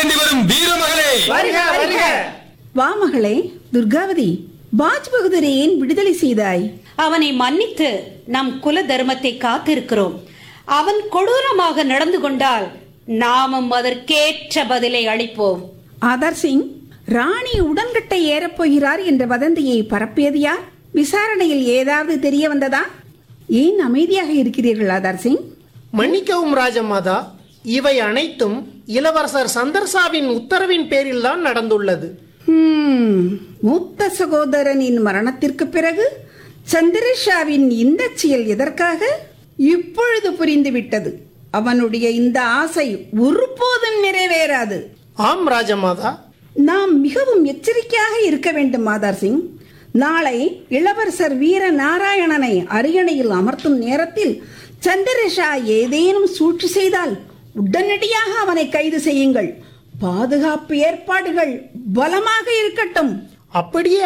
ஏந்தி வரும் வீரமகளே வருக வருக வா மகளே துர்காவதி பாஜ் பகதூரை ஏன் விடுதலை செய்தாய் அவனை மன்னித்து நம் குல தர்மத்தை காத்திருக்கிறோம் அவன் கொடூரமாக நடந்து கொண்டால் நாமும் அதற்கேற்ற பதிலை அளிப்போம் ஆதார் சிங் ராணி உடன்கட்டை ஏறப் போகிறார் என்ற வதந்தியை பரப்பியது யார் விசாரணையில் ஏதாவது தெரிய வந்ததா ஏன் அமைதியாக இருக்கிறீர்கள் ஆதார் சிங் மன்னிக்கவும் ராஜமாதா இவை அனைத்தும் இளவரசர் சந்தர்சாவின் உத்தரவின் பேரில் தான் நடந்துள்ளது ஹம், மூத்த சகோதரனின் மரணத்திற்கு பிறகு சந்திரஷாவின் இந்த செயல் எதற்காக இப்பொழுது புரிந்துவிட்டது அவனுடைய இந்த ஆசை ஒருபோதும் நிறைவேறாது ஆம் ராஜமாதா நாம் மிகவும் எச்சரிக்கையாக இருக்க வேண்டும் மாதார் சிங் நாளை இளவரசர் வீர நாராயணனை அரியணையில் அமர்த்தும் நேரத்தில் சந்திரஷா ஏதேனும் சூழ்ச்சி செய்தால் உடனடியாக அவனை கைது செய்யுங்கள் பாதுகாப்பு ஏற்பாடுகள் பலமாக இருக்கட்டும் அப்படியே